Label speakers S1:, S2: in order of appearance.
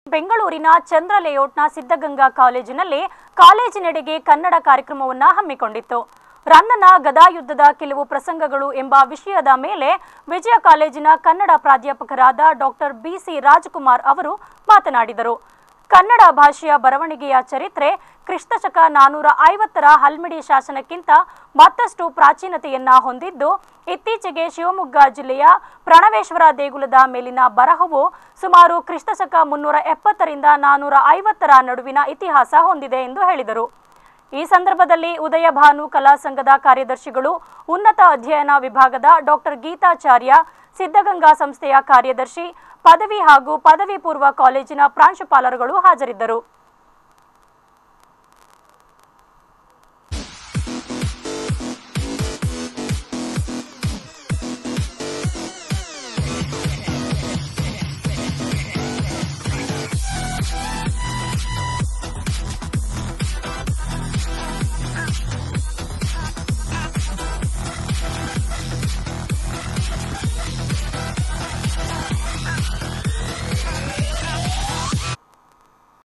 S1: ಬೆಂಗಳೂರಿನ ಚಂದ್ರ ಲೇಔಟ್ನ ಸಿದ್ಧಗಂಗಾ ಕಾಲೇಜಿನಲ್ಲಿ ಕಾಲೇಜಿನೆಡೆಗೆ ಕನ್ನಡ ಕಾರ್ಯಕ್ರಮವನ್ನು ಹಮ್ಮಿಕೊಂಡಿತ್ತು ರನ್ನನ ಗದಾಯುದ್ಧದ ಕೆಲವು ಪ್ರಸಂಗಗಳು ಎಂಬ ವಿಷಯದ ಮೇಲೆ ವಿಜಯ ಕಾಲೇಜಿನ ಕನ್ನಡ ಪ್ರಾಧ್ಯಾಪಕರಾದ ಡಾಕ್ಟರ್ ಬಿಸಿ ರಾಜಕುಮಾರ್ ಅವರು ಮಾತನಾಡಿದರು ಕನ್ನಡ ಭಾಷೆಯ ಬರವಣಿಗೆಯ ಚರಿತ್ರೆ ಕ್ರಿಸ್ತಶಕ ನಾನೂರ ಐವತ್ತರ ಹಲ್ಮಿಡಿ ಶಾಸನಕ್ಕಿಂತ ಮತ್ತಷ್ಟು ಪ್ರಾಚೀನತೆಯನ್ನ ಹೊಂದಿದ್ದು ಇತ್ತೀಚೆಗೆ ಶಿವಮೊಗ್ಗ ಜಿಲ್ಲೆಯ ಪ್ರಣವೇಶ್ವರ ದೇಗುಲದ ಮೇಲಿನ ಬರಹವು ಸುಮಾರು ಕ್ರಿಸ್ತಶಕ ಮುನ್ನೂರ ಎಪ್ಪತ್ತರಿಂದ ನಾನೂರ ಐವತ್ತರ ನಡುವಿನ ಇತಿಹಾಸ ಹೊಂದಿದೆ ಎಂದು ಹೇಳಿದರು ಈ ಸಂದರ್ಭದಲ್ಲಿ ಉದಯ ಭಾನು ಕಲಾ ಸಂಘದ ಕಾರ್ಯದರ್ಶಿಗಳು ಉನ್ನತ ಅಧ್ಯಯನ ವಿಭಾಗದ ಡಾಕ್ಟರ್ ಗೀತಾಚಾರ್ಯ ಸಿದ್ಧಗಂಗಾ ಸಂಸ್ಥೆಯ ಕಾರ್ಯದರ್ಶಿ ಪದವಿ ಹಾಗೂ ಪದವಿ ಪೂರ್ವ ಕಾಲೇಜಿನ ಪ್ರಾಂಶುಪಾಲರುಗಳು ಹಾಜರಿದ್ದರು